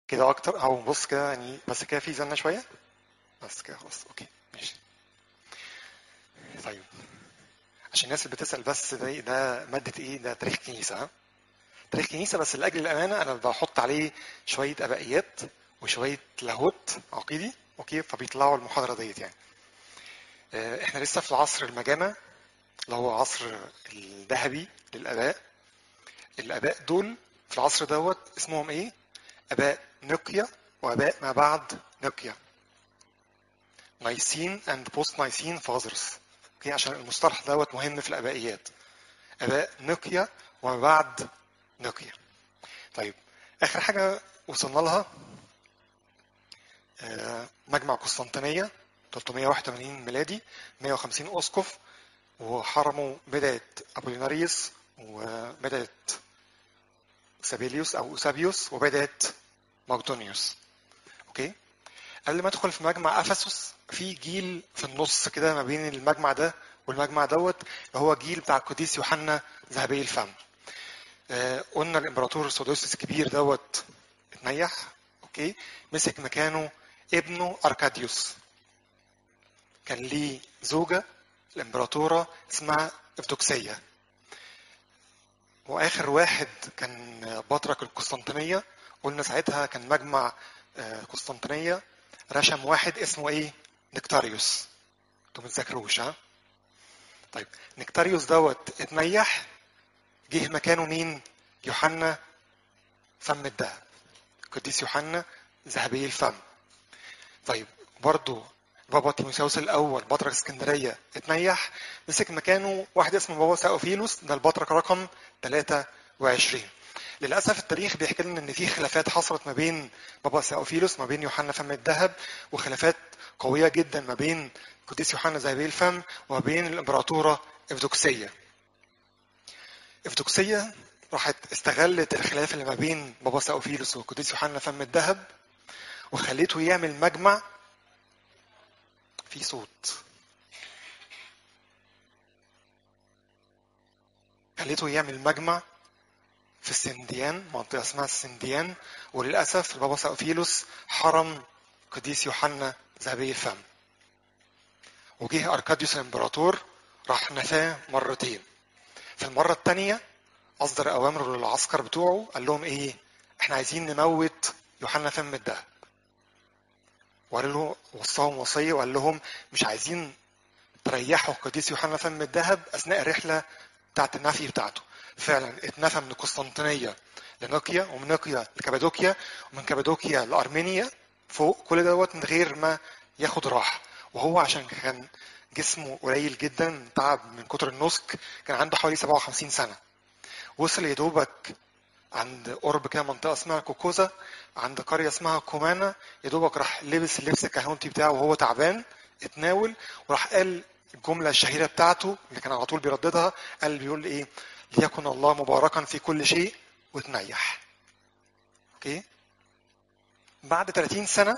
كده اكتر او بص كده يعني بس كده في زنه شويه بس كده خلاص اوكي ماشي طيب عشان الناس اللي بتسال بس ده, ده ماده ايه ده تاريخ كنيسه ها تاريخ كنيسه بس لاجل الامانه انا بحط عليه شويه ابائيات وشويه لاهوت عقيدي اوكي فبيطلعوا المحاضره ديت يعني آه، احنا لسه في العصر المجامع اللي هو عصر الذهبي للاباء الاباء دول في العصر دوت اسمهم ايه اباء نقيا واباء ما بعد نقيا نايسين اند بوست نايسين فازرز اوكي عشان المصطلح دوت مهم في الابائيات اباء نقيا وما بعد نقيا طيب اخر حاجه وصلنا لها آه، مجمع قسطنطينية 381 ميلادي 150 اسقف وحرموا بداية ابوليناريوس وبداية سابيليوس او اوسابيوس وبداية مقدونيوس اوكي قبل ما ادخل في مجمع افسس في جيل في النص كده ما بين المجمع ده والمجمع دوت اللي هو جيل بتاع القديس يوحنا ذهبي الفم آه، قلنا الامبراطور سودوسيوس الكبير دوت اتنيح اوكي مسك مكانه ابنه اركاديوس كان ليه زوجة الامبراطورة اسمها افدوكسية واخر واحد كان بطرك القسطنطينية قلنا ساعتها كان مجمع آه، قسطنطينية رشم واحد اسمه ايه نكتاريوس انتوا ما تذاكروش ها طيب نكتاريوس دوت اتنيح جه مكانه مين يوحنا فم الذهب القديس يوحنا ذهبي الفم طيب برضو بابا تيموساوس الاول بطرك اسكندريه اتنيح مسك مكانه واحد اسمه بابا ساوفيلوس ده البطرك رقم 23 للاسف التاريخ بيحكي لنا ان في خلافات حصلت ما بين بابا ساوفيلوس ما بين يوحنا فم الذهب وخلافات قويه جدا ما بين القديس يوحنا ذهبي الفم وما بين الامبراطوره افدوكسيه افدوكسيه راحت استغلت الخلاف اللي ما بين بابا ساوفيلوس والقديس يوحنا فم الذهب وخليته يعمل مجمع في صوت خليته يعمل مجمع في السنديان منطقة اسمها السنديان وللأسف البابا ساوفيلوس حرم قديس يوحنا ذهبي الفم وجه أركاديوس الإمبراطور راح نفاه مرتين في المرة الثانية أصدر أوامر للعسكر بتوعه قال لهم إيه إحنا عايزين نموت يوحنا فم الدهب وقال له وصاهم وصية وقال لهم مش عايزين تريحوا القديس يوحنا فم الذهب أثناء الرحلة بتاعت النفي بتاعته فعلا اتنفى من القسطنطينية لنقيا ومن نقيا لكابادوكيا ومن كابادوكيا لأرمينيا فوق كل دوت من غير ما ياخد راحة وهو عشان كان جسمه قليل جدا تعب من كتر النسك كان عنده حوالي 57 سنة وصل يا دوبك عند قرب كده منطقة اسمها كوكوزا عند قرية اسمها كومانا يا دوبك راح لبس اللبس الكهنوتي بتاعه وهو تعبان اتناول وراح قال الجملة الشهيرة بتاعته اللي كان على طول بيرددها قال بيقول ايه ليكن الله مباركا في كل شيء وتنيح اوكي بعد 30 سنة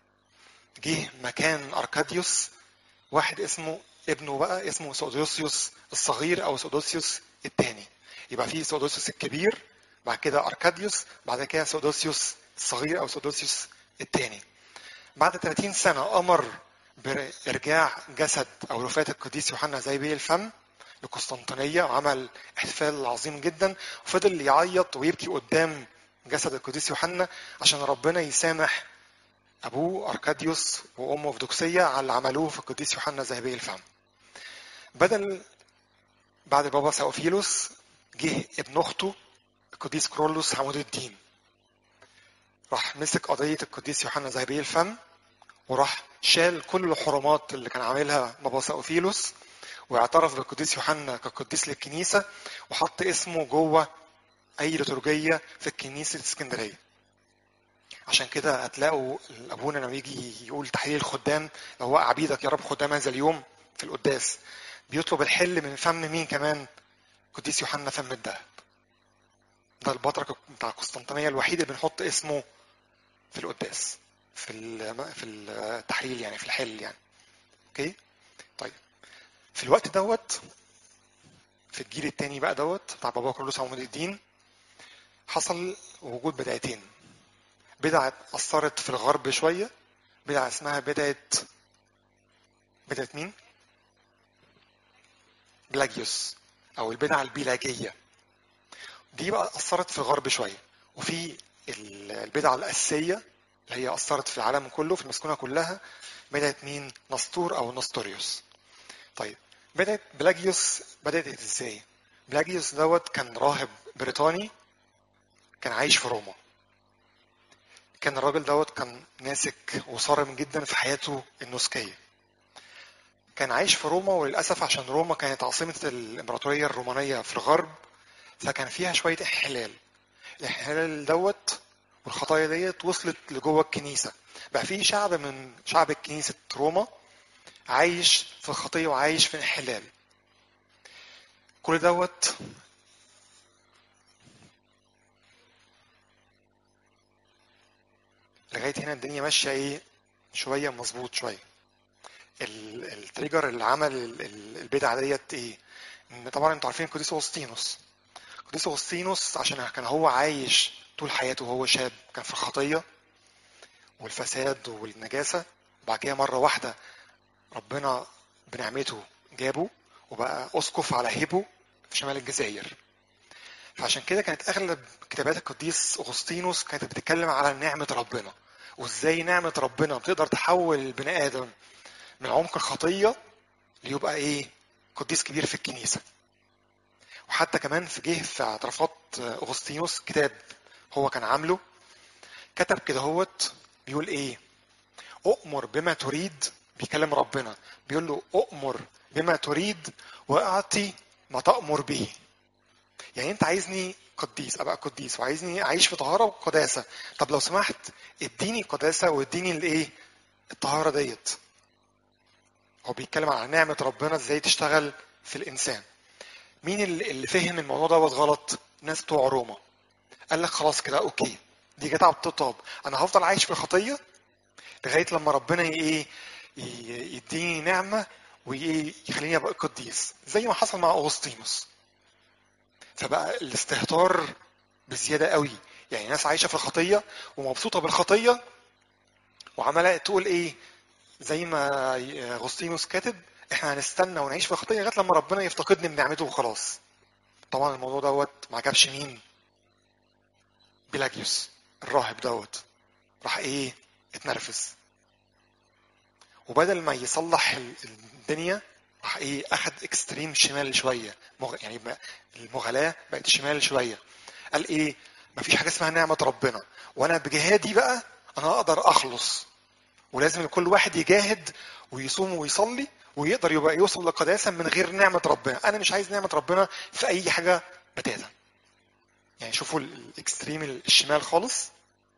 جه مكان أركاديوس واحد اسمه ابنه بقى اسمه سودوسيوس الصغير أو سودوسيوس الثاني يبقى في سودوسيوس الكبير بعد كده أركاديوس بعد كده سودوسيوس الصغير أو سودوسيوس الثاني بعد 30 سنة أمر بإرجاع جسد أو وفاة القديس يوحنا زي بيه الفم لقسطنطينية وعمل احتفال عظيم جدا وفضل يعيط ويبكي قدام جسد القديس يوحنا عشان ربنا يسامح أبوه أركاديوس وأمه فدوكسية على اللي عملوه في القديس يوحنا ذهبي الفم بدل بعد بابا ساوفيلوس جه ابن أخته القديس كرولوس عمود الدين راح مسك قضية القديس يوحنا ذهبي الفم وراح شال كل الحرمات اللي كان عاملها بابا ساوفيلوس واعترف بالقديس يوحنا كقديس للكنيسة وحط اسمه جوه أي ليتورجية في الكنيسة الإسكندرية عشان كده هتلاقوا أبونا لما يجي يقول تحليل الخدام لو هو عبيدك يا رب خدام هذا اليوم في القداس بيطلب الحل من فم مين كمان قديس يوحنا فم الدهب ده البطرك بتاع القسطنطينية الوحيد اللي بنحط اسمه في القداس في في التحليل يعني في الحل يعني اوكي طيب في الوقت دوت في الجيل التاني بقى دوت بتاع بابا كرولوس عمود الدين حصل وجود بدايتين بدعة أثرت في الغرب شوية بدعة اسمها بدعة بدعة مين؟ بلاجيوس أو البدعة البيلاجية دي بقى أثرت في الغرب شوية وفي البدعة الأساسية اللي هي أثرت في العالم كله في المسكونة كلها بدأت مين؟ نسطور أو نسطوريوس طيب بدأت بلاجيوس بدأت ازاي؟ بلاجيوس دوت كان راهب بريطاني كان عايش في روما كان الراجل دوت كان ناسك وصارم جدا في حياته النسكية كان عايش في روما وللأسف عشان روما كانت عاصمة الإمبراطورية الرومانية في الغرب فكان فيها شوية انحلال الانحلال دوت والخطايا ديت وصلت لجوه الكنيسة بقى في شعب من شعب كنيسة روما عايش في الخطية وعايش في انحلال كل دوت لغاية هنا الدنيا ماشية ايه شوية مظبوط شوية التريجر اللي عمل البدعة ديت ايه ان طبعا انتوا عارفين قديس اغسطينوس قديس اغسطينوس عشان كان هو عايش طول حياته وهو شاب كان في الخطية والفساد والنجاسة وبعد كده مرة واحدة ربنا بنعمته جابه وبقى أسقف على هيبو في شمال الجزائر فعشان كده كانت أغلب كتابات القديس أغسطينوس كانت بتتكلم على نعمة ربنا وإزاي نعمة ربنا بتقدر تحول البني آدم من عمق الخطية ليبقى إيه قديس كبير في الكنيسة وحتى كمان في جه في اعترافات أغسطينوس كتاب هو كان عامله كتب كده هوت بيقول ايه اؤمر بما تريد بيكلم ربنا بيقول له اؤمر بما تريد واعطي ما تأمر به يعني انت عايزني قديس ابقى قديس وعايزني اعيش في طهاره وقداسه طب لو سمحت اديني قداسه واديني الايه الطهاره ديت هو بيتكلم على نعمه ربنا ازاي تشتغل في الانسان مين اللي فهم الموضوع دوت غلط ناس بتوع روما قال لك خلاص كده اوكي دي جت على الطبطاب انا هفضل عايش في الخطيه لغايه لما ربنا ايه يديني نعمه ويخليني ابقى قديس زي ما حصل مع اغسطينوس فبقى الاستهتار بزياده قوي يعني ناس عايشه في الخطيه ومبسوطه بالخطيه وعماله تقول ايه زي ما اغسطينوس كاتب احنا هنستنى ونعيش في الخطيه لغايه لما ربنا يفتقدني بنعمته وخلاص طبعا الموضوع دوت ما عجبش مين بيلاجيوس الراهب دوت راح ايه اتنرفز وبدل ما يصلح الدنيا راح ايه اخد اكستريم شمال شويه مغ... يعني المغالاه بقت شمال شويه قال ايه مفيش حاجه اسمها نعمه ربنا وانا بجهادي بقى انا اقدر اخلص ولازم كل واحد يجاهد ويصوم ويصلي ويقدر يبقى يوصل لقداسه من غير نعمه ربنا انا مش عايز نعمه ربنا في اي حاجه بتاتا يعني شوفوا الاكستريم الشمال خالص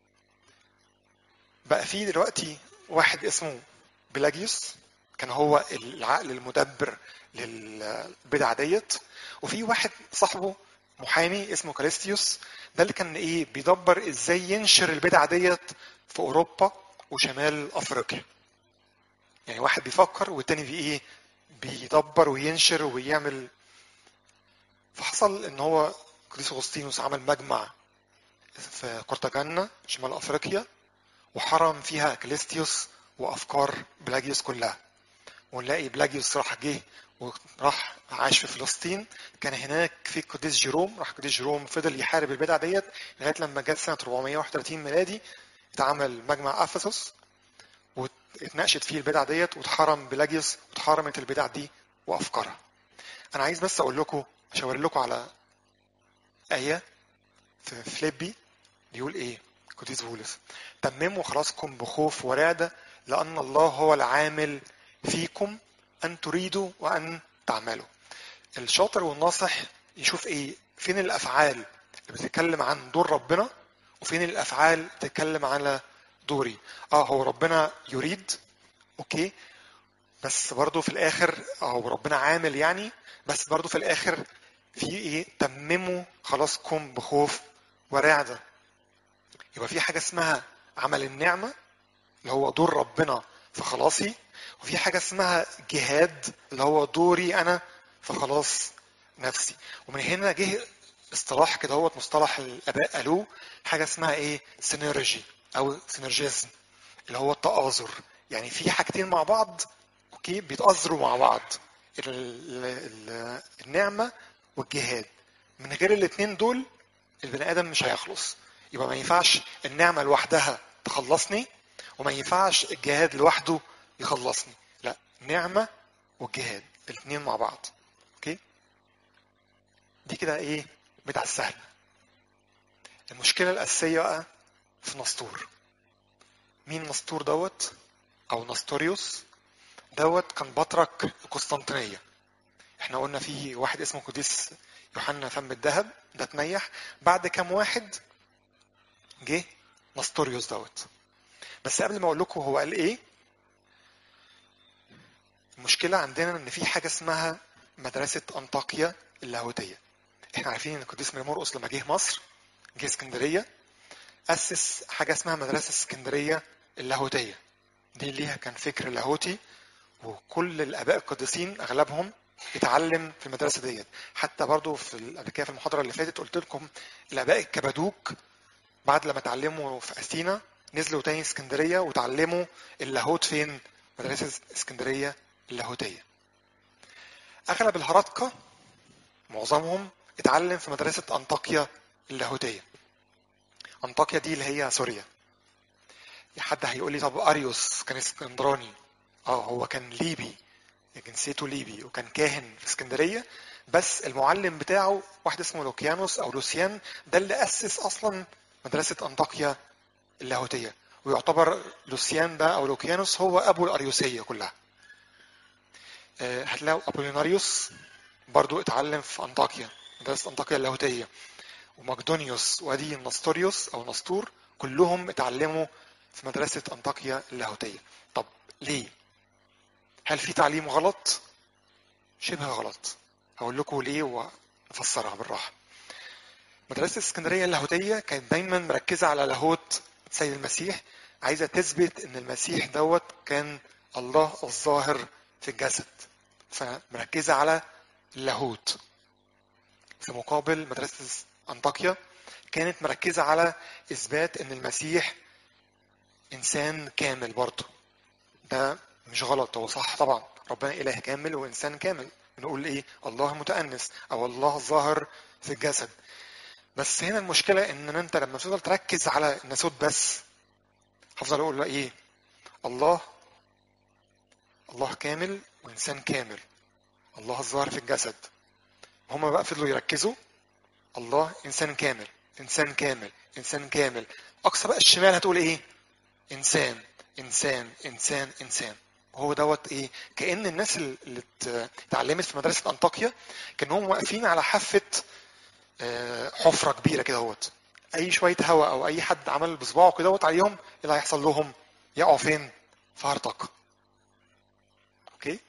بقى في دلوقتي واحد اسمه بلاجيوس كان هو العقل المدبر للبدعة ديت وفي واحد صاحبه محامي اسمه كاليستيوس ده اللي كان ايه بيدبر ازاي ينشر البدعة ديت في اوروبا وشمال افريقيا يعني واحد بيفكر والتاني بي ايه بيدبر وينشر ويعمل فحصل ان هو قديس اغسطينوس عمل مجمع في قرطاجنة شمال افريقيا وحرم فيها كاليستيوس وافكار بلاجيوس كلها ونلاقي بلاجيوس راح جه وراح عاش في فلسطين كان هناك في قديس جيروم راح قديس جيروم فضل يحارب البدع ديت لغايه لما جت سنه 431 ميلادي اتعمل مجمع افسس واتناقشت فيه البدع ديت واتحرم بلاجيوس واتحرمت البدع دي وافكارها انا عايز بس اقول لكم اشاور لكم على ايه في فليبي بيقول ايه قديس بولس تمموا خلاصكم بخوف ورعده لان الله هو العامل فيكم ان تريدوا وان تعملوا الشاطر والناصح يشوف ايه فين الافعال اللي بتتكلم عن دور ربنا وفين الافعال بتتكلم على دوري اه هو ربنا يريد اوكي بس برضه في الاخر او ربنا عامل يعني بس برضه في الاخر في ايه تمموا خلاصكم بخوف ورعده يبقى في حاجه اسمها عمل النعمه اللي هو دور ربنا في خلاصي وفي حاجه اسمها جهاد اللي هو دوري انا في خلاص نفسي ومن هنا جه اصطلاح كده هو مصطلح الاباء قالوه حاجه اسمها ايه سينرجي او سينرجيزم اللي هو التآزر يعني في حاجتين مع بعض اوكي بيتآزروا مع بعض ال- ال- ال- النعمة والجهاد من غير الاتنين دول البني ادم مش هيخلص يبقى ما ينفعش النعمة لوحدها تخلصني وما ينفعش الجهاد لوحده يخلصني لا نعمة والجهاد الاتنين مع بعض اوكي دي كده ايه بتاع السهل المشكلة الأساسية بقى في نسطور مين نسطور دوت أو نستوريوس دوت كان بطرك القسطنطينية احنا قلنا في واحد اسمه قديس يوحنا فم الذهب ده اتنيح بعد كام واحد جه نستوريوس دوت بس قبل ما اقول لكم هو قال ايه المشكلة عندنا ان في حاجة اسمها مدرسة انطاكيا اللاهوتية احنا عارفين ان القديس مرقس لما جه مصر جه اسكندرية أسس حاجة اسمها مدرسة اسكندرية اللاهوتية دي ليها كان فكر لاهوتي وكل الآباء القديسين أغلبهم اتعلم في المدرسة ديت حتى برضو في ال- قبل كده في المحاضرة اللي فاتت قلت لكم الآباء الكبدوك بعد لما اتعلموا في أثينا نزلوا تاني اسكندرية وتعلموا اللاهوت فين؟ مدرسة اسكندرية اللاهوتية أغلب الهرطقة معظمهم اتعلم في مدرسة أنطاكيا اللاهوتية أنطاكيا دي اللي هي سوريا حد هيقول لي طب أريوس كان اسكندراني اه هو كان ليبي جنسيته ليبي وكان كاهن في اسكندرية بس المعلم بتاعه واحد اسمه لوكيانوس أو لوسيان ده اللي أسس أصلا مدرسة أنطاكيا اللاهوتية ويعتبر لوسيان ده أو لوكيانوس هو أبو الأريوسية كلها آه، هتلاقوا أبوليناريوس برضو اتعلم في أنطاكيا مدرسة أنطاكيا اللاهوتية ومقدونيوس وادي نستوريوس أو نسطور كلهم اتعلموا في مدرسة أنطاكيا اللاهوتية طب ليه؟ هل في تعليم غلط؟ شبه غلط هقول لكم ليه وافسرها بالراحة مدرسة اسكندرية اللاهوتية كانت دايما مركزة على لاهوت سيد المسيح عايزة تثبت ان المسيح دوت كان الله الظاهر في الجسد فمركزة على اللاهوت في مقابل مدرسة أنطاكيا كانت مركزة على إثبات إن المسيح إنسان كامل برضه ده مش غلط هو صح طبعا ربنا إله كامل وإنسان كامل بنقول إيه الله متأنس أو الله الظاهر في الجسد بس هنا المشكلة إن أنت لما تفضل تركز على الناسوت بس هفضل أقول له إيه الله الله كامل وإنسان كامل الله الظاهر في الجسد هما بقى فضلوا يركزوا الله إنسان كامل إنسان كامل إنسان كامل أقصى بقى الشمال هتقول إيه إنسان إنسان إنسان إنسان وهو دوت إيه كأن الناس اللي ات- اتعلمت في مدرسة أنطاكيا كانوا هم واقفين على حافة آه، حفرة كبيرة كده اهوت أي شوية هواء أو أي حد عمل بصباعه كده اهوت عليهم إيه اللي هيحصل لهم يقعوا فين في هرطقة أوكي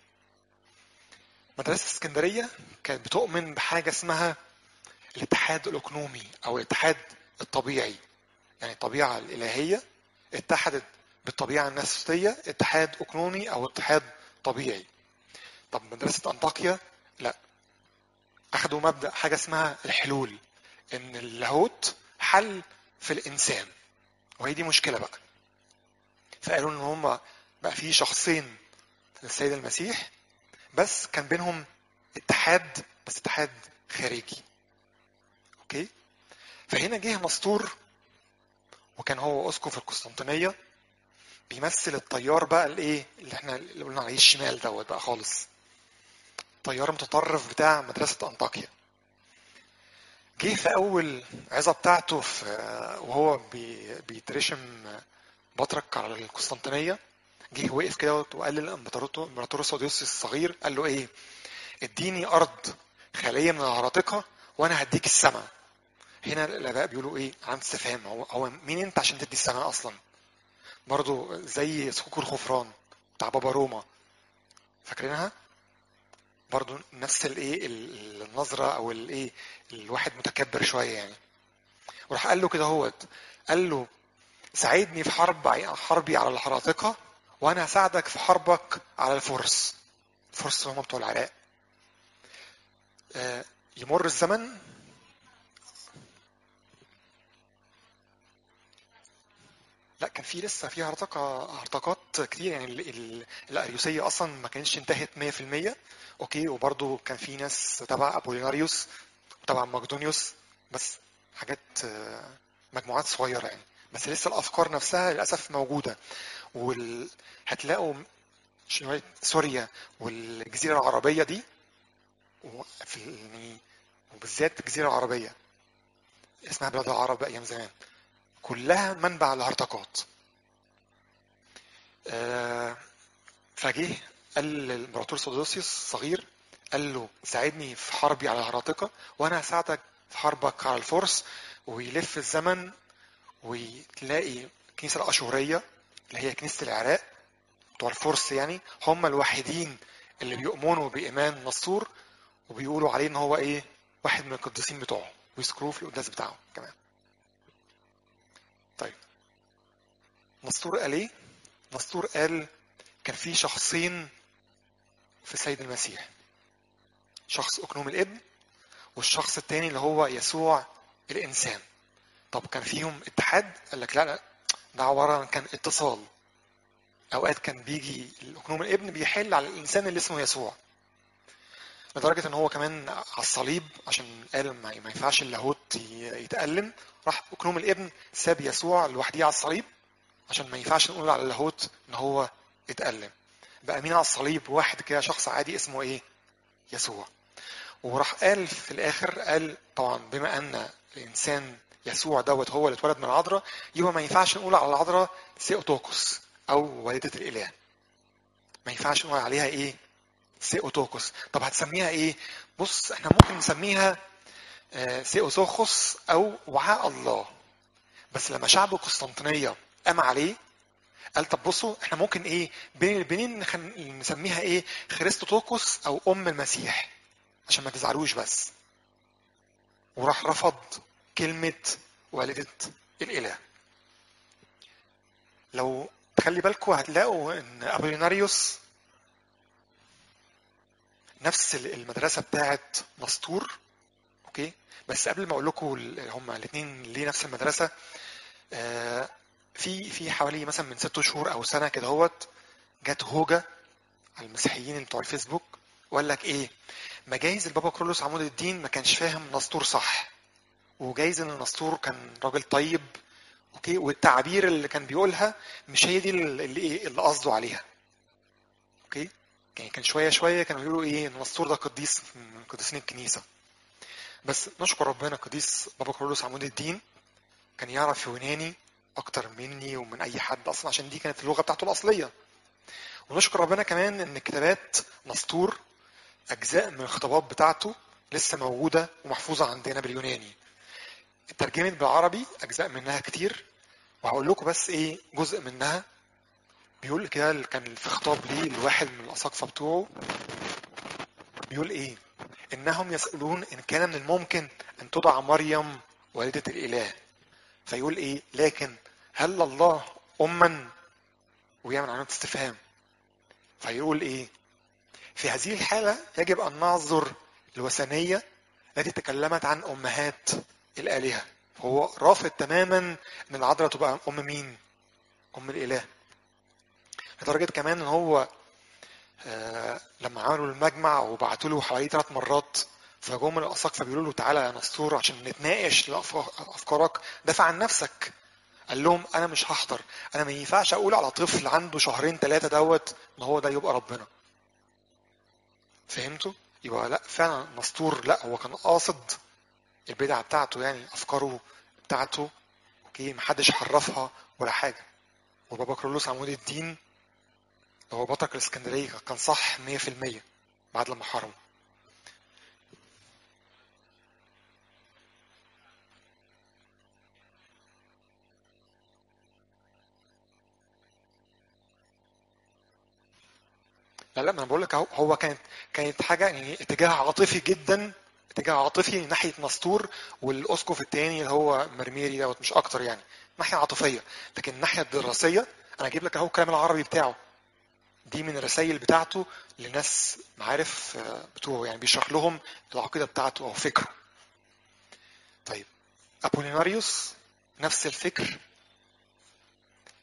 مدرسة اسكندرية كانت بتؤمن بحاجة اسمها الاتحاد الأقنومي أو الاتحاد الطبيعي يعني الطبيعة الإلهية اتحدت بالطبيعة النفسية اتحاد أقنومي أو اتحاد طبيعي طب مدرسة أنطاكيا لا أخدوا مبدأ حاجة اسمها الحلول إن اللاهوت حل في الإنسان وهي دي مشكلة بقى فقالوا إن هما بقى في شخصين للسيد المسيح بس كان بينهم اتحاد بس اتحاد خارجي اوكي فهنا جه نسطور وكان هو اسقف القسطنطينيه بيمثل التيار بقى الايه اللي احنا اللي قلنا عليه الشمال دوت بقى خالص تيار متطرف بتاع مدرسه انطاكيا جه في اول عظه بتاعته في وهو بي بيترشم بطرك على القسطنطينيه جه وقف كده وقال للامبراطور سوديوس الصغير قال له ايه اديني ارض خاليه من الهراطقه وانا هديك السماء هنا الاباء بيقولوا ايه عن استفهام هو هو مين انت عشان تدي السماء اصلا برضو زي صكوك الغفران بتاع بابا روما فاكرينها برضو نفس الايه ال- النظره او الايه الواحد متكبر شويه يعني وراح قال له كده هوت قال له ساعدني في حرب حربي على الهراطقه وانا هساعدك في حربك على الفرس الفرس هم بتوع العراق آه، يمر الزمن لا كان في لسه في هرطقة هرطقات كتير يعني ال- ال- الأريوسية أصلا ما كانتش انتهت 100% أوكي وبرضه كان في ناس تبع أبوليناريوس وتبع مقدونيوس بس حاجات آه، مجموعات صغيرة يعني بس لسه الأفكار نفسها للأسف موجودة وال... هتلاقوا شوية سوريا والجزيرة العربية دي وفي ال- يعني وبالذات الجزيرة العربية اسمها بلاد العرب أيام زمان كلها منبع الهرطقات آه، فجه قال للامبراطور سودوسيوس الصغير قال له ساعدني في حربي على الهراطقة وانا هساعدك في حربك على الفرس ويلف الزمن وتلاقي الكنيسة الأشورية اللي هي كنيسة العراق بتوع الفرس يعني هم الوحيدين اللي بيؤمنوا بإيمان نصور وبيقولوا عليه إن هو إيه واحد من القديسين بتوعه ويذكروه في القداس بتاعه كمان طيب نسطور قال ايه؟ نسطور قال كان في شخصين في السيد المسيح شخص أكنوم الابن والشخص التاني اللي هو يسوع الإنسان طب كان فيهم اتحاد؟ قال لك لا لا ده عبارة عن كان اتصال أوقات كان بيجي الأكنوم الابن بيحل على الإنسان اللي اسمه يسوع لدرجة إن هو كمان على الصليب عشان قال ما ما ينفعش اللاهوت ي- يتألم راح أكنوم الابن ساب يسوع لوحده على الصليب عشان ما ينفعش نقول على اللاهوت ان هو اتألم بقى مين على الصليب واحد كده شخص عادي اسمه ايه يسوع وراح قال في الاخر قال طبعا بما ان الانسان يسوع دوت هو اللي اتولد من العذراء يبقى ما ينفعش نقول على العذراء سيوتوكوس او والدة الاله ما ينفعش نقول عليها ايه سيوتوكوس طب هتسميها ايه بص احنا ممكن نسميها آه، سيوسوخوس او وعاء الله بس لما شعب قسطنطينية قام عليه قال طب بصوا احنا ممكن ايه بين البنين نخن- نسميها ايه خريستوتوكوس او ام المسيح عشان ما تزعلوش بس وراح رفض كلمة والدة الإله لو تخلي بالكم هتلاقوا ان ابوليناريوس نفس المدرسة بتاعت نسطور اوكي بس قبل ما اقول لكم ال- هما الاثنين ليه نفس المدرسة آه، في في حوالي مثلا من ست شهور او سنه كده هوت جت هوجه على المسيحيين بتوع الفيسبوك وقال لك ايه ما جايز البابا كرولوس عمود الدين ما كانش فاهم نسطور صح وجايز ان النسطور كان راجل طيب اوكي والتعابير اللي كان بيقولها مش هي دي اللي اللي ايه اللي قصده عليها اوكي يعني كان شويه شويه كانوا بيقولوا ايه ان النسطور ده قديس من قديسين الكنيسه بس نشكر ربنا قديس بابا كرولوس عمود الدين كان يعرف يوناني اكتر مني ومن اي حد اصلا عشان دي كانت اللغه بتاعته الاصليه ونشكر ربنا كمان ان كتابات نسطور اجزاء من الخطابات بتاعته لسه موجوده ومحفوظه عندنا باليوناني اترجمت بالعربي اجزاء منها كتير وهقول لكم بس ايه جزء منها بيقول كده كان في خطاب ليه لواحد من الاساقفه بتوعه بيقول ايه انهم يسالون ان كان من الممكن ان تدعى مريم والده الاله فيقول ايه لكن هل الله اما ويعمل علامه استفهام فيقول ايه في هذه الحاله يجب ان نعذر الوثنيه التي تكلمت عن امهات الالهه هو رافض تماما ان العذراء تبقى ام مين ام الاله لدرجه كمان ان هو آه لما عملوا المجمع وبعتوا له حوالي ثلاث مرات فجم الاساقفه بيقولوا له تعالى يا نسطور عشان نتناقش افكارك دافع عن نفسك قال لهم انا مش هحضر انا ما ينفعش اقول على طفل عنده شهرين ثلاثه دوت ان هو ده يبقى ربنا فهمتوا يبقى لا فعلا نسطور لا هو كان قاصد البدعه بتاعته يعني افكاره بتاعته اوكي محدش حرفها ولا حاجه وبابا كرولوس عمود الدين هو بطرك الاسكندريه كان صح 100% بعد لما حرم لا لا ما انا بقول لك اهو هو كانت كانت حاجه يعني اتجاه عاطفي جدا اتجاه عاطفي ناحيه نسطور والاسقف التاني اللي هو مرميري دوت مش اكتر يعني ناحيه عاطفيه لكن الناحيه الدراسيه انا اجيب لك اهو الكلام العربي بتاعه دي من الرسائل بتاعته لناس معارف آه، بتوعه يعني بيشرح لهم العقيده بتاعته او فكره طيب ابوليناريوس نفس الفكر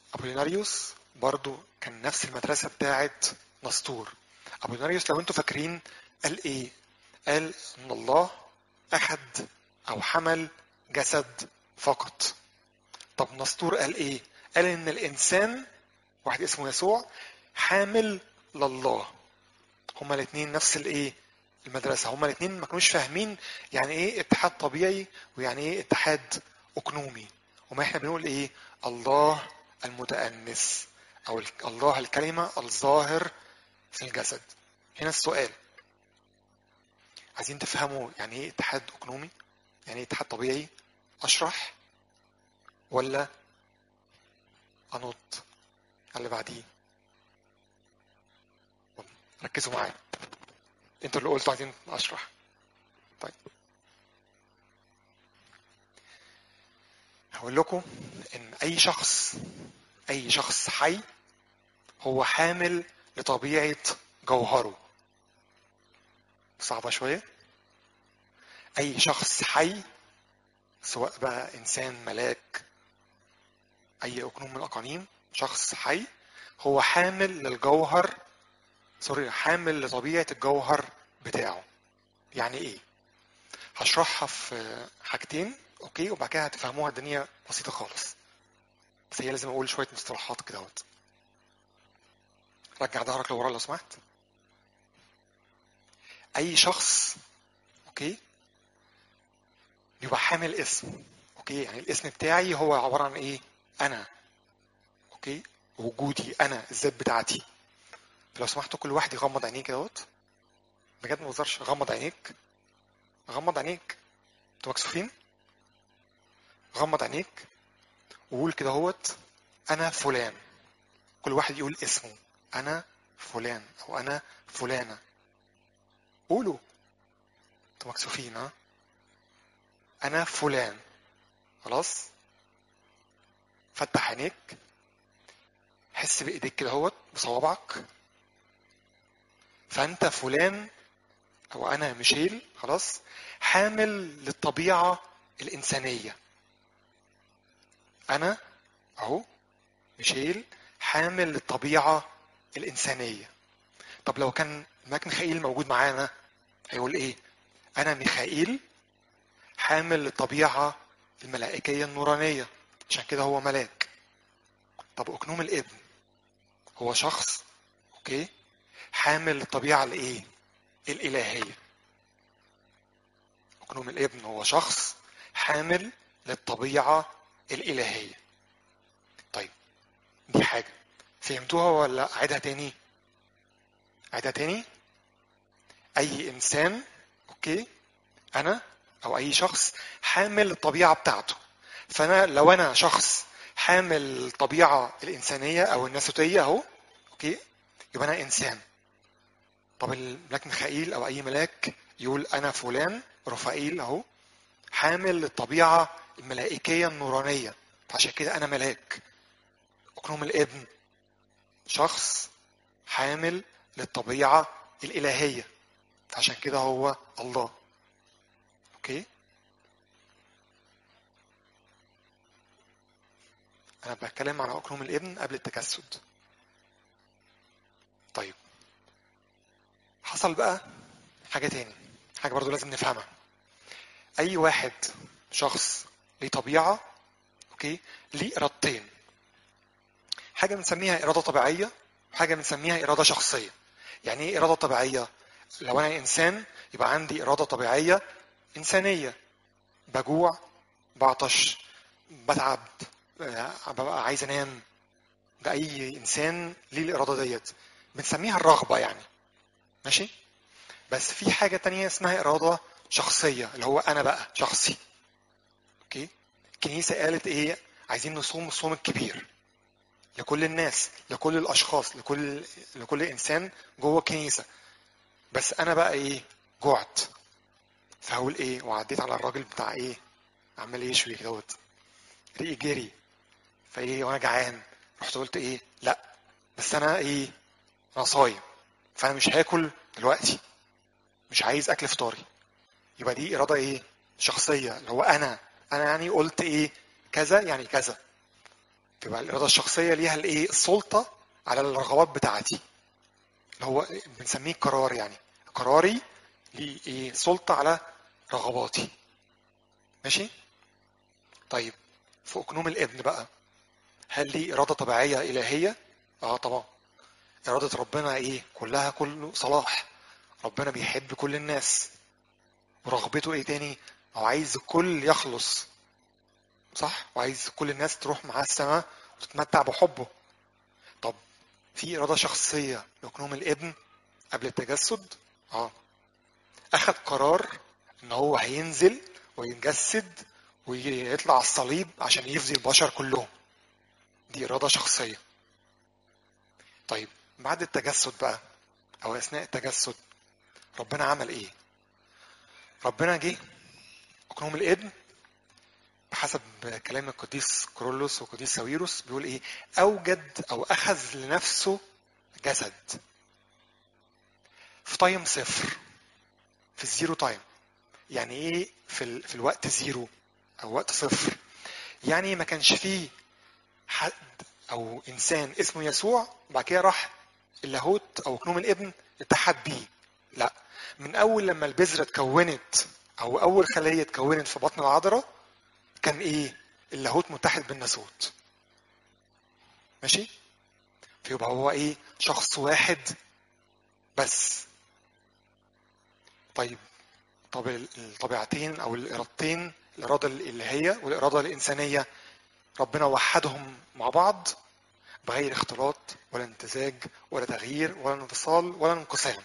ابوليناريوس برضو كان نفس المدرسة بتاعت نسطور ابوليناريوس لو انتوا فاكرين قال ايه قال ان الله اخد او حمل جسد فقط طب نسطور قال ايه قال ان الانسان واحد اسمه يسوع حامل لله هما الاثنين نفس الايه المدرسة هما الاثنين ما كانوش فاهمين يعني ايه اتحاد طبيعي ويعني ايه اتحاد اقنومي وما احنا بنقول ايه الله المتأنس او الله الكلمة الظاهر في الجسد هنا السؤال عايزين تفهموا يعني ايه اتحاد اقنومي يعني ايه اتحاد طبيعي اشرح ولا انط اللي بعديه ركزوا معايا انتوا اللي قلتوا عايزين اشرح طيب هقول لكم ان اي شخص اي شخص حي هو حامل لطبيعه جوهره صعبه شويه اي شخص حي سواء بقى انسان ملاك اي اقنوم من الاقانيم شخص حي هو حامل للجوهر سوري حامل لطبيعه الجوهر بتاعه يعني ايه هشرحها في حاجتين اوكي وبعد كده هتفهموها الدنيا بسيطه خالص بس هي لازم اقول شويه مصطلحات كده اهوت رجع ظهرك لورا لو سمحت اي شخص اوكي بيبقى حامل اسم اوكي يعني الاسم بتاعي هو عباره عن ايه انا اوكي وجودي انا الذات بتاعتي فلو سمحتوا كل واحد يغمض عينيه كده اهوت بجد ما بهزرش غمض عينيك غمض عينيك انتوا مكسوفين غمض عينيك وقول كده اهوت انا فلان كل واحد يقول اسمه انا فلان او انا فلانه قولوا انتوا مكسوفين ها انا فلان خلاص فتح عينيك حس بايديك كده اهوت بصوابعك فانت فلان او انا ميشيل خلاص حامل للطبيعه الانسانيه انا اهو ميشيل حامل للطبيعه الانسانيه طب لو كان ماك ميخائيل موجود معانا هيقول ايه انا ميخائيل حامل للطبيعه الملائكيه النورانيه عشان كده هو ملاك طب اكنوم الابن هو شخص اوكي حامل للطبيعه الايه الالهيه اكنوم الابن هو شخص حامل للطبيعه الالهيه طيب دي حاجه فهمتوها ولا اعيدها تاني اعيدها تاني اي انسان اوكي انا او اي شخص حامل الطبيعه بتاعته فانا لو انا شخص حامل الطبيعه الانسانيه او الناسوتيه اهو اوكي يبقى انا انسان طب الملاك ميخائيل او اي ملاك يقول انا فلان رفائيل اهو حامل الطبيعه الملائكيه النورانيه فعشان كده انا ملاك اقنوم الابن شخص حامل للطبيعه الالهيه فعشان كده هو الله اوكي انا بتكلم عن اقنوم الابن قبل التجسد طيب حصل بقى حاجة تاني حاجة برضو لازم نفهمها أي واحد شخص ليه طبيعة أوكي ليه إرادتين حاجة بنسميها إرادة طبيعية وحاجة بنسميها إرادة شخصية يعني إيه إرادة طبيعية؟ لو أنا إنسان يبقى عندي إرادة طبيعية إنسانية بجوع بعطش بتعب ببقى عايز أنام ده أي إنسان ليه الإرادة ديت بنسميها الرغبة يعني ماشي بس في حاجة تانية اسمها إرادة شخصية اللي هو أنا بقى شخصي أوكي الكنيسة قالت إيه عايزين نصوم الصوم الكبير لكل الناس لكل الأشخاص لكل لكل إنسان جوه الكنيسة بس أنا بقى إيه جعت فهقول إيه وعديت على الراجل بتاع إيه عمال يشوي دوت ريقي جري فإيه وأنا جعان رحت قلت إيه لا بس أنا إيه أنا صايم فانا مش هاكل دلوقتي مش عايز اكل فطاري يبقى دي اراده ايه شخصيه اللي هو انا انا يعني قلت ايه كذا يعني كذا يبقى الاراده الشخصيه ليها الايه السلطه على الرغبات بتاعتي اللي هو بنسميه قرار يعني قراري ليه ايه سلطه على رغباتي ماشي طيب في اقنوم الابن بقى هل ليه اراده طبيعيه الهيه اه طبعا اراده ربنا ايه كلها كله صلاح ربنا بيحب كل الناس ورغبته ايه تاني هو عايز الكل يخلص صح وعايز كل الناس تروح معاه السماء وتتمتع بحبه طب في إرادة شخصية لأقنوم الابن قبل التجسد اه أخذ قرار إن هو هينزل ويتجسد ويطلع على الصليب عشان يفدي البشر كلهم دي إرادة شخصية طيب بعد التجسد بقى أو أثناء التجسد ربنا عمل إيه؟ ربنا جه أقنوم الابن بحسب كلام القديس كرولوس والقديس ساويروس بيقول ايه اوجد او اخذ لنفسه جسد في تايم صفر في الزيرو تايم يعني ايه في, ال... في الوقت زيرو او وقت صفر يعني ما كانش فيه حد او انسان اسمه يسوع بعد كده راح اللاهوت او كنوم الابن اتحد بيه لا من اول لما البذره اتكونت او اول خليه اتكونت في بطن العذراء كان ايه اللاهوت متحد بالناسوت ماشي فيبقى هو ايه شخص واحد بس طيب طب الطبيعتين او الارادتين الاراده الالهيه والاراده الانسانيه ربنا وحدهم مع بعض بغير اختلاط ولا امتزاج ولا تغيير ولا انفصال ولا انقسام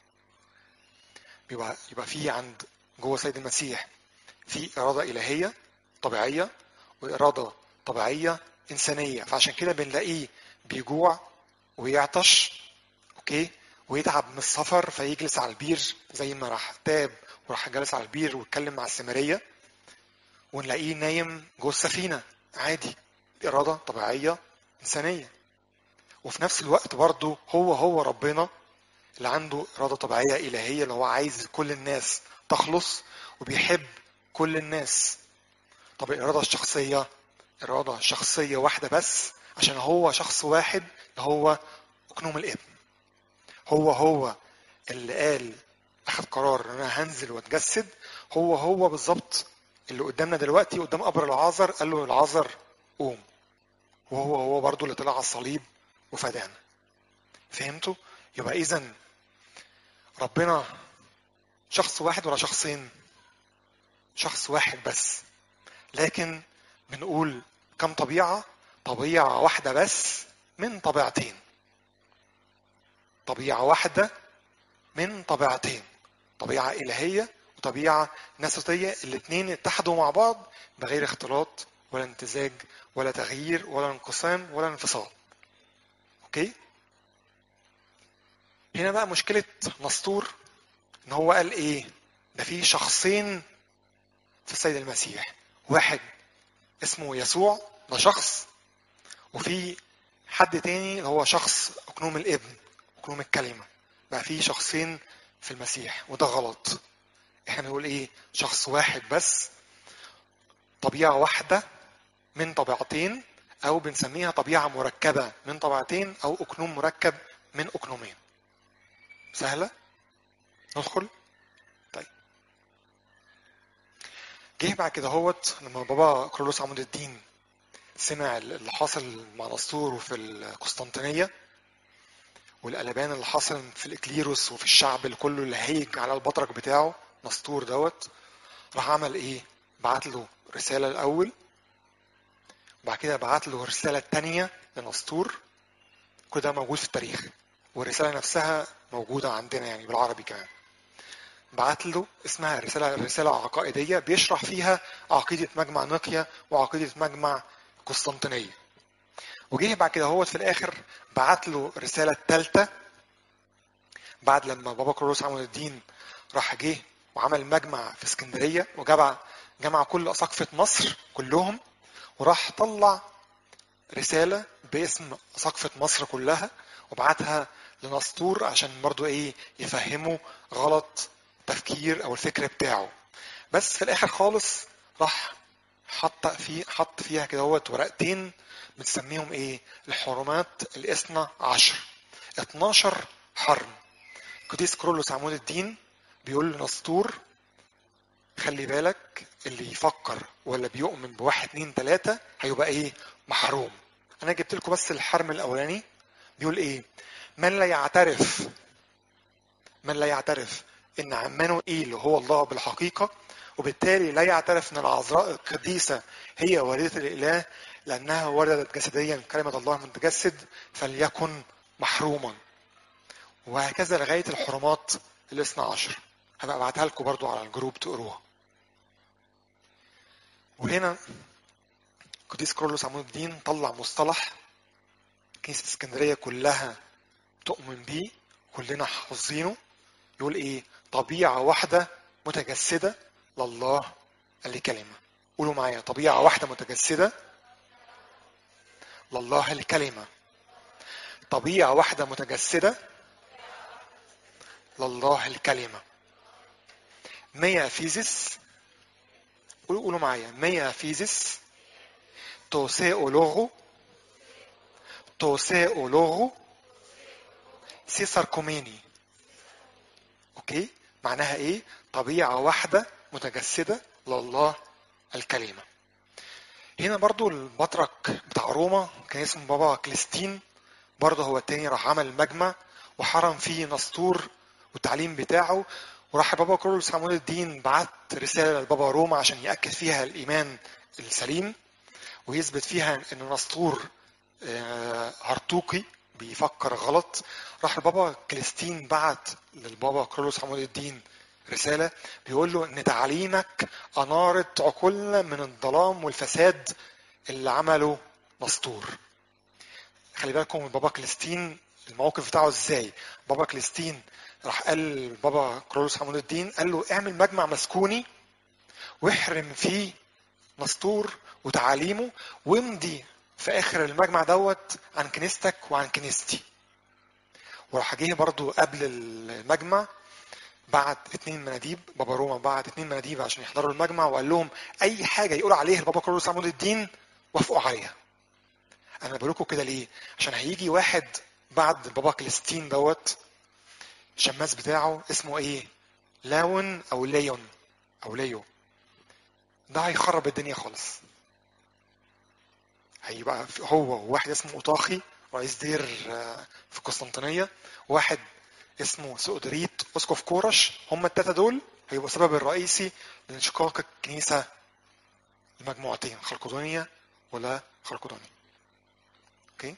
يبقى يبقى في عند جوه سيد المسيح في اراده الهيه طبيعيه واراده طبيعيه انسانيه فعشان كده بنلاقيه بيجوع ويعطش اوكي ويتعب من السفر فيجلس على البير زي ما راح تاب وراح جالس على البير واتكلم مع السامريه ونلاقيه نايم جوه السفينه عادي اراده طبيعيه انسانيه وفي نفس الوقت برضه هو هو ربنا اللي عنده اراده طبيعيه الهيه اللي هو عايز كل الناس تخلص وبيحب كل الناس طب الاراده الشخصيه اراده شخصيه واحده بس عشان هو شخص واحد هو اقنوم الابن هو هو اللي قال اخذ قرار ان انا هنزل واتجسد هو هو بالظبط اللي قدامنا دلوقتي قدام قبر العازر قال له العازر قوم وهو هو برضو اللي طلع على الصليب وفدانا فهمتوا يبقى اذا ربنا شخص واحد ولا شخصين شخص واحد بس لكن بنقول كم طبيعة طبيعة واحدة بس من طبيعتين طبيعة واحدة من طبيعتين طبيعة إلهية وطبيعة ناسوتية الاثنين اتحدوا مع بعض بغير اختلاط ولا امتزاج ولا تغيير ولا انقسام ولا انفصال اوكي هنا بقى مشكلة نسطور ان هو قال ايه ده في شخصين في السيد المسيح واحد اسمه يسوع ده شخص وفي حد تاني اللي هو شخص اقنوم الابن اقنوم الكلمة بقى في شخصين في المسيح وده غلط احنا نقول ايه شخص واحد بس طبيعة واحدة من طبيعتين او بنسميها طبيعة مركبة من طبيعتين او اقنوم مركب من اقنومين سهلة ندخل طيب جه بعد كده هوت لما بابا كرولوس عمود الدين سمع اللي حاصل مع نسطور وفي القسطنطينية والقلبان اللي حصل في الإكليروس وفي الشعب الكله اللي هيج على البطرك بتاعه نسطور دوت راح عمل ايه بعت له رسالة الأول بعد كده بعت له الرسالة الثانية لنسطور كل ده موجود في التاريخ والرسالة نفسها موجودة عندنا يعني بالعربي كمان بعت له اسمها رسالة رسالة عقائدية بيشرح فيها عقيدة مجمع نقيا وعقيدة مجمع قسطنطينية وجه بعد كده هو في الآخر بعت له الرسالة الثالثة بعد لما بابا كروس عمل الدين راح جه وعمل مجمع في اسكندرية وجمع جمع كل أساقفة مصر كلهم وراح طلع رسالة باسم أساقفة مصر كلها وبعتها لنسطور عشان برضو ايه يفهموا غلط تفكير او الفكر بتاعه بس في الاخر خالص راح حط في حط فيها كده هوت ورقتين بنسميهم ايه الحرمات الاثنى عشر 12 حرم قديس كرولوس عمود الدين بيقول لنسطور خلي بالك اللي يفكر ولا بيؤمن بواحد اتنين تلاتة هيبقى ايه محروم انا جبت لكم بس الحرم الاولاني بيقول ايه من لا يعترف من لا يعترف ان عمانه ايل هو الله بالحقيقة وبالتالي لا يعترف ان العذراء القديسة هي والدة الاله لانها ولدت جسديا كلمة الله متجسد فليكن محروما وهكذا لغاية الحرمات الاثنى عشر هبقى ابعتها لكم برضو على الجروب تقروها وهنا قديس كرولوس عمود الدين طلع مصطلح كنيسة اسكندرية كلها تؤمن بيه كلنا حافظينه يقول ايه طبيعة واحدة متجسدة لله الكلمة قولوا معايا طبيعة واحدة متجسدة لله الكلمة طبيعة واحدة متجسدة لله الكلمة ميا فيزيس قولوا قولوا معايا ميا فيزيس توسيو لوغو توسيو لوغو سيسر كوميني اوكي معناها ايه طبيعة واحدة متجسدة لله الكلمة هنا برضو البطرك بتاع روما كان اسمه بابا كليستين برضه هو التاني راح عمل المجمع وحرم فيه نسطور والتعليم بتاعه وراح بابا كرولوس عمود الدين بعت رسالة لبابا روما عشان يأكد فيها الإيمان السليم ويثبت فيها إن نسطور هرطوقي بيفكر غلط راح البابا كليستين بعت للبابا كرولوس عمود الدين رسالة بيقول له إن تعليمك أنارت عقولنا من الظلام والفساد اللي عمله نسطور خلي بالكم بابا كليستين الموقف بتاعه ازاي بابا كليستين راح قال بابا كرولوس حمود الدين قال له اعمل مجمع مسكوني واحرم فيه نسطور وتعاليمه وامضي في اخر المجمع دوت عن كنيستك وعن كنيستي وراح جه برضو قبل المجمع بعت اتنين مناديب بابا روما بعت اتنين مناديب عشان يحضروا المجمع وقال لهم اي حاجه يقول عليها البابا كرولوس عمود الدين وافقوا عليها انا بقول لكم كده ليه عشان هيجي واحد بعد بابا كليستين دوت الشماس بتاعه اسمه ايه لاون او ليون او ليو ده هيخرب الدنيا خالص هيبقى هو وواحد اسمه اوطاخي رئيس دير في قسطنطينيه وواحد اسمه سؤدريت اسقف كورش هم التلاته دول هيبقوا السبب الرئيسي لانشقاق الكنيسه لمجموعتين خلقدونيه ولا خلقدوني اوكي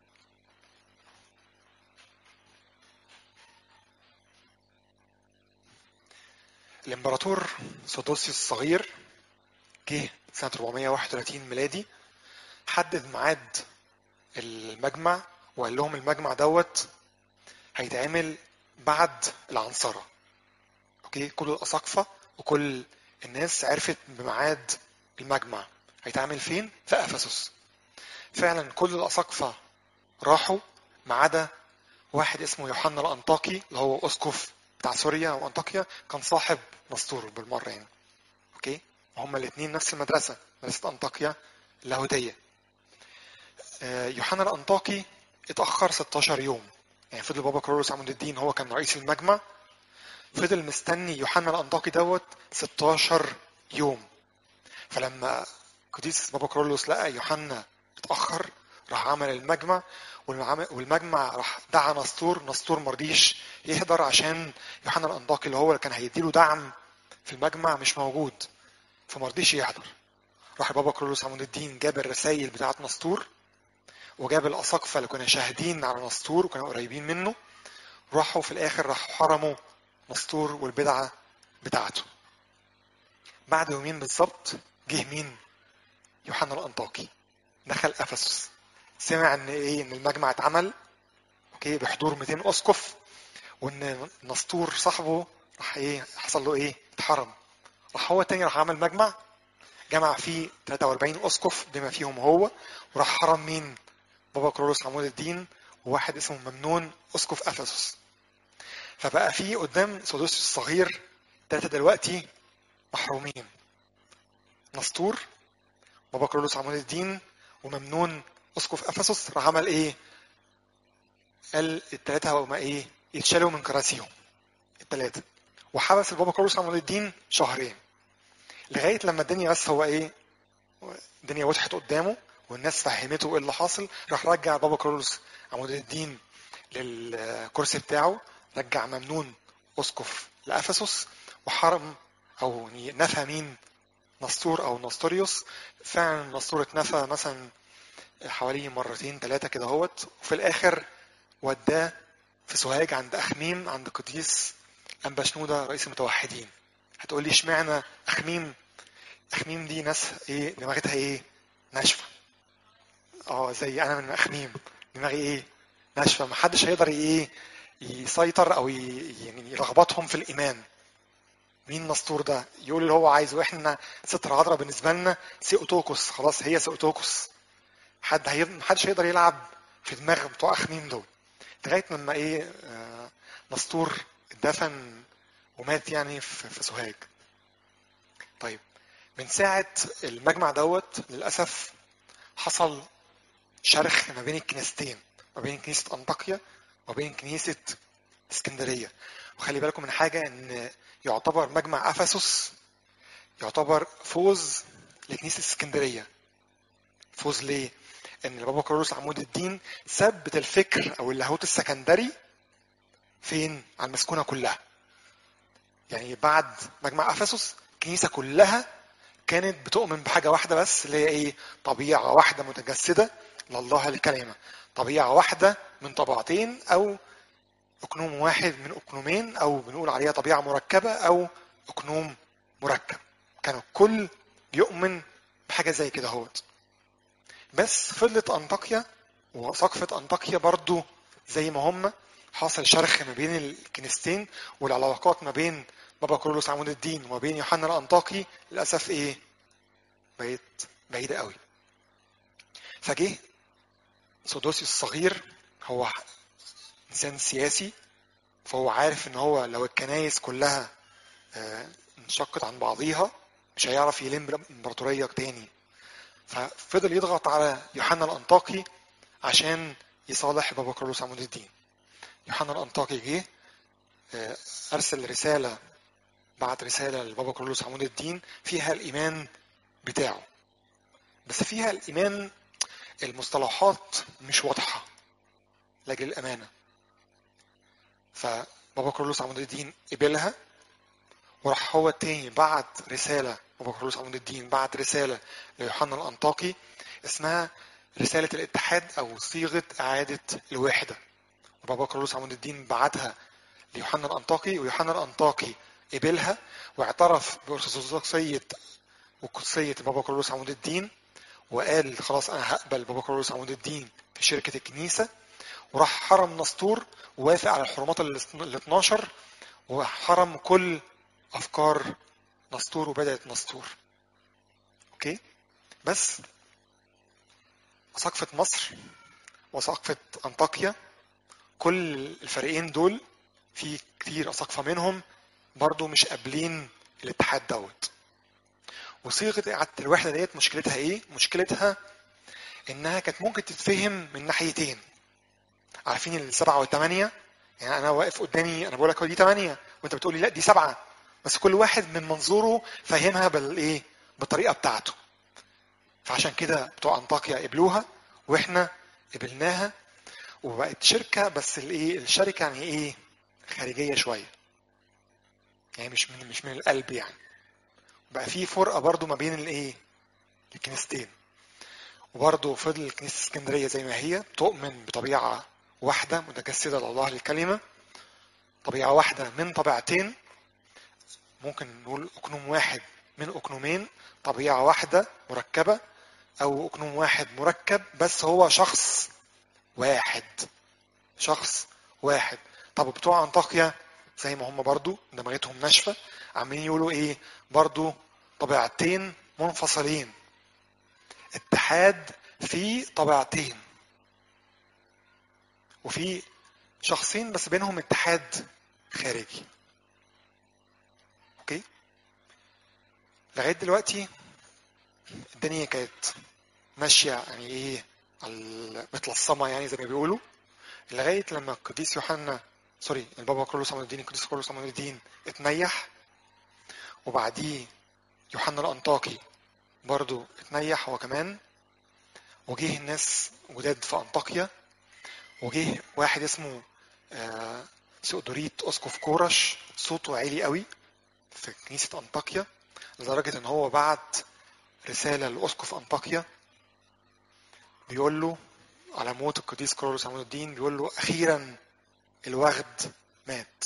الامبراطور سودوسيوس الصغير جه سنة 431 ميلادي حدد ميعاد المجمع وقال لهم المجمع دوت هيتعمل بعد العنصرة اوكي كل الأساقفة وكل الناس عرفت بميعاد المجمع هيتعمل فين؟ في أفسس فعلا كل الأساقفة راحوا ما عدا واحد اسمه يوحنا الأنطاكي اللي هو أسقف بتاع سوريا وأنطاكيا كان صاحب نسطور بالمرة يعني أوكي هما الاثنين نفس المدرسة مدرسة أنطاكيا اللاهوتية يوحنا الأنطاكي اتأخر 16 يوم يعني فضل بابا كرولوس عمود الدين هو كان رئيس المجمع فضل مستني يوحنا الأنطاكي دوت 16 يوم فلما قديس بابا كرولوس لقى يوحنا اتأخر راح عمل المجمع والمجمع راح دعا نسطور نسطور مرضيش يحضر عشان يوحنا الأنطاكي اللي هو اللي كان هيديله دعم في المجمع مش موجود فمرضيش يحضر راح بابا كرولوس عمود الدين جاب الرسائل بتاعة نسطور وجاب الأساقفة اللي كانوا شاهدين على نسطور وكانوا قريبين منه راحوا في الآخر راحوا حرموا نسطور والبدعة بتاعته بعد يومين بالظبط جه مين؟ يوحنا الأنطاكي دخل افسس سمع ان ايه ان المجمع اتعمل اوكي بحضور 200 اسقف وان نسطور صاحبه راح ايه حصل له ايه اتحرم راح هو تاني راح عمل مجمع جمع فيه 43 اسقف بما فيهم هو وراح حرم مين بابا كرولوس عمود الدين وواحد اسمه ممنون اسقف افسس فبقى في قدام سودوسيوس الصغير ثلاثه دلوقتي محرومين نسطور بابا كرولوس عمود الدين وممنون اسقف افسس راح عمل ايه؟ قال الثلاثه هما ايه؟ يتشالوا من كراسيهم الثلاثه وحبس البابا كرولوس عمود الدين شهرين لغايه لما الدنيا بس هو ايه؟ الدنيا وضحت قدامه والناس فهمته ايه اللي حاصل راح رجع بابا كرولوس عمود الدين للكرسي بتاعه رجع ممنون اسقف لافسس وحرم او نفى مين نسطور او نسطوريوس فعلا نسطور اتنفى مثلا حوالي مرتين ثلاثة كده هوت وفي الآخر وداه في سوهاج عند أخميم عند قديس أنبا شنودة رئيس المتوحدين هتقول لي اشمعنى أخميم أخميم دي ناس إيه دماغتها إيه ناشفة اه زي أنا من أخميم دماغي إيه ناشفة محدش هيقدر إيه يسيطر أو ي- يعني يلخبطهم في الإيمان مين نسطور ده يقول اللي هو عايزه احنا ستر عذراء بالنسبه لنا سيوتوكوس خلاص هي سيوتوكوس حد هي... محدش هيقدر يلعب في دماغ بتوع اخميم دول لغايه لما ايه آه، نسطور اتدفن ومات يعني في في سوهاج طيب من ساعه المجمع دوت للاسف حصل شرخ ما بين الكنيستين ما بين كنيسه انطاكيا وبين كنيسه اسكندريه وخلي بالكم من حاجه ان يعتبر مجمع افسس يعتبر فوز لكنيسه اسكندريه فوز ليه؟ ان البابا كارلوس عمود الدين ثبت الفكر او اللاهوت السكندري فين؟ على المسكونه كلها. يعني بعد مجمع افسس الكنيسه كلها كانت بتؤمن بحاجه واحده بس اللي هي ايه؟ طبيعه واحده متجسده لله الكلمه. طبيعه واحده من طبيعتين او اقنوم واحد من اقنومين او بنقول عليها طبيعه مركبه او اقنوم مركب. كان الكل يؤمن بحاجه زي كده اهوت. بس فضلت انطاكيا وسقفة انطاكيا برضو زي ما هم حاصل شرخ ما بين الكنيستين والعلاقات ما بين بابا كرولوس عمود الدين وما بين يوحنا الانطاكي للاسف ايه بقت بعيده قوي فجه سودوسي الصغير هو انسان سياسي فهو عارف ان هو لو الكنايس كلها آه، انشقت عن بعضيها مش هيعرف يلم امبراطوريه تاني ففضل يضغط على يوحنا الانطاكي عشان يصالح بابا كارلوس عمود الدين يوحنا الانطاكي جه آه، ارسل رساله بعت رساله لبابا كارلوس عمود الدين فيها الايمان بتاعه بس فيها الايمان المصطلحات مش واضحه لاجل الامانه فبابا كارلوس عمود الدين قبلها وراح هو التاني بعت رسالة بابا كارلوس عمود الدين بعت رسالة ليوحنا الأنطاكي اسمها رسالة الاتحاد أو صيغة إعادة الوحدة وبابا كارلوس عمود الدين بعتها ليوحنا الأنطاكي ويوحنا الأنطاكي قبلها واعترف بأرثوذكسية وقدسية بابا كارلوس عمود الدين وقال خلاص أنا هقبل بابا كارلوس عمود الدين في شركة الكنيسة وراح حرم نسطور ووافق على الحرمات ال 12 وحرم كل افكار نسطور وبدات نسطور اوكي بس سقفة مصر وسقفة انطاكيا كل الفريقين دول في كتير اساقفة منهم برضو مش قابلين الاتحاد دوت وصيغة إعادة الوحدة ديت مشكلتها إيه؟ مشكلتها إنها كانت ممكن تتفهم من ناحيتين. عارفين السبعة والثمانية؟ يعني أنا واقف قدامي أنا بقول لك دي ثمانية وأنت بتقول لي لا دي سبعة بس كل واحد من منظوره فاهمها بالايه بالطريقه بتاعته فعشان كده بتوع انطاكيا قبلوها واحنا قبلناها وبقت شركه بس الايه الشركه يعني ايه خارجيه شويه يعني مش من مش من القلب يعني بقى في فرقه برضو ما بين الايه الكنيستين وبرضه فضل كنيسه اسكندريه زي ما هي تؤمن بطبيعه واحده متجسده لله الكلمه طبيعه واحده من طبيعتين ممكن نقول أقنوم واحد من أقنومين طبيعة واحدة مركبة أو أقنوم واحد مركب بس هو شخص واحد شخص واحد طب بتوع أنطاكيا زي ما هم برضو دماغتهم ناشفة عمالين يقولوا إيه برضو طبيعتين منفصلين اتحاد في طبيعتين وفي شخصين بس بينهم اتحاد خارجي اوكي لغايه دلوقتي الدنيا كانت ماشيه يعني ايه متلصمه يعني زي ما بيقولوا لغايه لما القديس يوحنا سوري البابا كرولوس عماد الدين القديس كرولوس عماد الدين اتنيح وبعديه يوحنا الانطاكي برضو اتنيح هو كمان وجه الناس جداد في انطاكيا وجه واحد اسمه آه سؤدوريت اسقف كورش صوته عالي قوي في كنيسه انطاكيا لدرجه ان هو بعت رساله لاسقف انطاكيا بيقول له على موت القديس كرولوس عمود الدين بيقول له اخيرا الوغد مات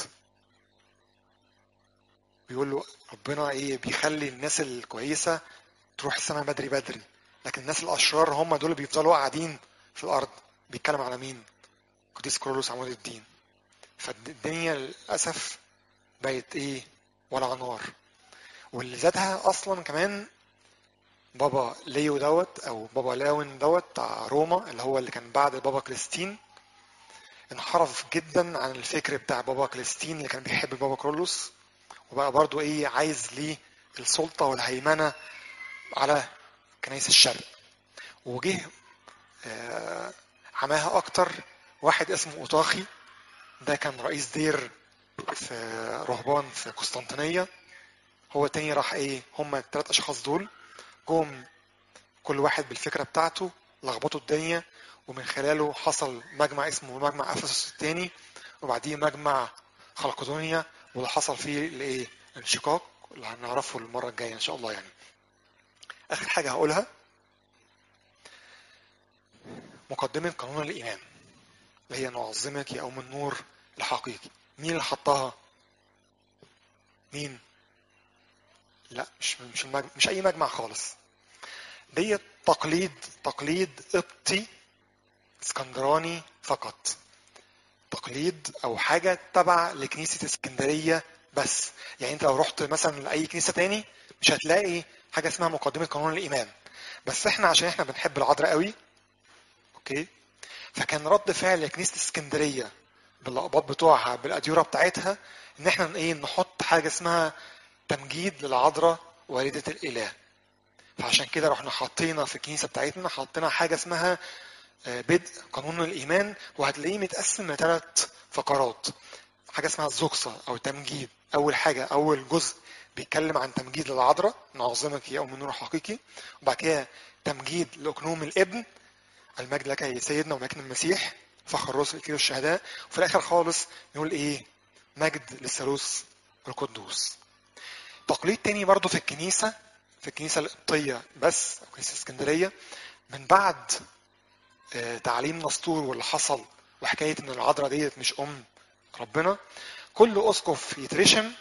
بيقول له ربنا ايه بيخلي الناس الكويسه تروح السماء بدري بدري لكن الناس الاشرار هم دول بيفضلوا قاعدين في الارض بيتكلم على مين قديس كرولوس عمود الدين فالدنيا للاسف بقت ايه ولا نار واللي زادها اصلا كمان بابا ليو دوت او بابا لاون دوت بتاع روما اللي هو اللي كان بعد بابا كريستين انحرف جدا عن الفكر بتاع بابا كريستين اللي كان بيحب بابا كرولوس وبقى برضو ايه عايز ليه السلطة والهيمنة على كنايس الشرق وجه آه عماها اكتر واحد اسمه اوطاخي ده كان رئيس دير في رهبان في قسطنطينية هو تاني راح ايه هما التلات اشخاص دول جم كل واحد بالفكرة بتاعته لخبطوا الدنيا ومن خلاله حصل مجمع اسمه مجمع افسس الثاني وبعديه مجمع خلقدونيا واللي حصل فيه الايه انشقاق اللي هنعرفه المرة الجاية ان شاء الله يعني اخر حاجة هقولها مقدمة قانون الايمان اللي هي نعظمك يا ام النور الحقيقي مين اللي حطها مين لا مش مش المجمع مش اي مجمع خالص دي تقليد تقليد قبطي اسكندراني فقط تقليد او حاجه تبع لكنيسه اسكندريه بس يعني انت لو رحت مثلا لاي كنيسه تاني مش هتلاقي حاجه اسمها مقدمه قانون الايمان بس احنا عشان احنا بنحب العذراء قوي اوكي فكان رد فعل كنيسه اسكندريه بالاقباط بتوعها بالاديره بتاعتها ان احنا ايه نحط حاجه اسمها تمجيد للعذراء والده الاله فعشان كده رحنا حاطينا في الكنيسه بتاعتنا حطينا حاجه اسمها بدء قانون الايمان وهتلاقيه متقسم لثلاث فقرات حاجه اسمها الزقصه او تمجيد اول حاجه اول جزء بيتكلم عن تمجيد للعذراء نعظمك يا ام النور الحقيقي وبعد كده تمجيد لاقنوم الابن المجد لك يا سيدنا ومجد المسيح فخر الرسل كيلو الشهداء وفي الاخر خالص نقول ايه مجد للثالوث القدوس تقليد تاني برضو في الكنيسه في الكنيسه القبطيه بس او كنيسه اسكندريه من بعد تعليم نسطور واللي حصل وحكايه ان العذراء ديت مش ام ربنا كل اسقف يترشم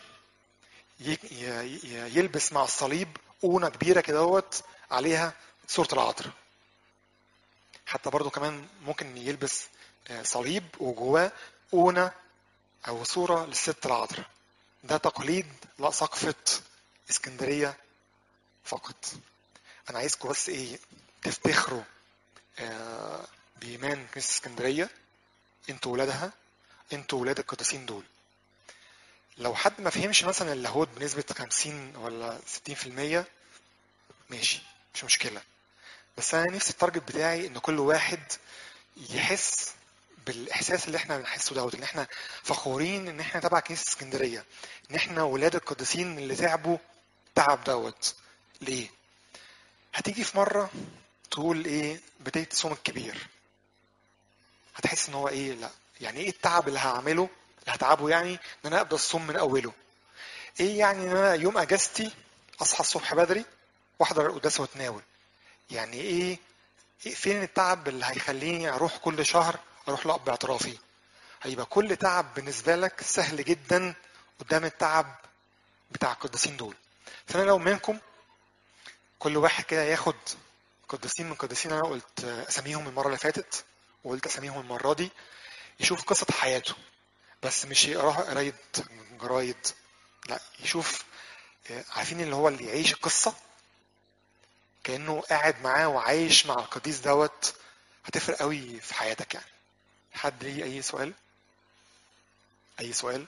يلبس مع الصليب اونه كبيره كدهوت عليها صوره العذراء حتى برضو كمان ممكن يلبس صليب وجواه اونه او صوره للست العذراء ده تقليد لأساقفة اسكندريه فقط انا عايزكم بس ايه تفتخروا آه بايمان كنيسه اسكندريه انتوا ولادها انتوا ولاد القديسين دول لو حد ما فهمش مثلا اللاهوت بنسبه 50 ولا 60% ماشي مش مشكله بس انا نفسي التارجت بتاعي ان كل واحد يحس بالاحساس اللي احنا بنحسه دوت ان احنا فخورين ان احنا تبع كنيسه اسكندريه ان احنا ولاد القديسين اللي تعبوا تعب دوت ليه هتيجي في مره تقول ايه بدايه الصوم الكبير هتحس ان هو ايه لا يعني ايه التعب اللي هعمله اللي هتعبه يعني ان انا ابدا الصوم من اوله ايه يعني ان انا يوم اجازتي اصحى الصبح بدري واحضر القداس واتناول يعني ايه, إيه فين التعب اللي هيخليني اروح كل شهر اروح لأب اعترافي هيبقى كل تعب بالنسبة لك سهل جدا قدام التعب بتاع القديسين دول فانا لو منكم كل واحد كده ياخد قديسين من قديسين انا قلت اساميهم المره اللي فاتت وقلت اساميهم المره دي يشوف قصه حياته بس مش يقراها قرايه جرايد لا يشوف عارفين اللي هو اللي يعيش القصه كانه قاعد معاه وعايش مع القديس دوت هتفرق قوي في حياتك يعني حد ليه اي سؤال اي سؤال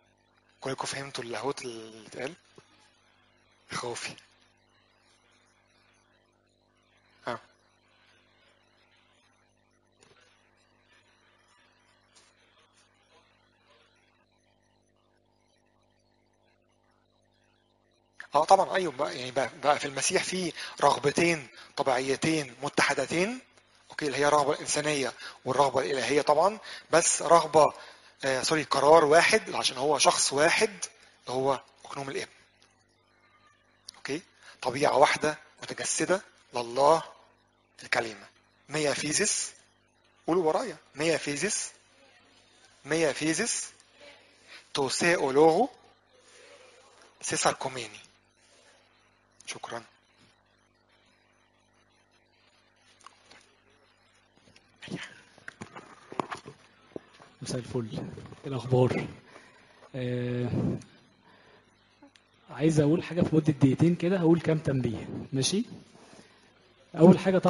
كلكم فهمتوا اللاهوت اللي اتقال خوفي اه طبعا ايوه بقى يعني بقى, بقى في المسيح في رغبتين طبيعيتين متحدتين اوكي اللي هي الرغبه الانسانيه والرغبه الالهيه طبعا بس رغبه آه سوري قرار واحد عشان هو شخص واحد اللي هو اقنوم الابن اوكي طبيعه واحده متجسده لله الكلمه ميا فيزيس قولوا ورايا ميا فيزيس ميا فيزيس توسيء لوغو سيسار كوميني شكرا مساء الفل إيه الاخبار آه عايز اقول حاجه في مده دقيقتين كده هقول كام تنبيه ماشي اول حاجه طبعا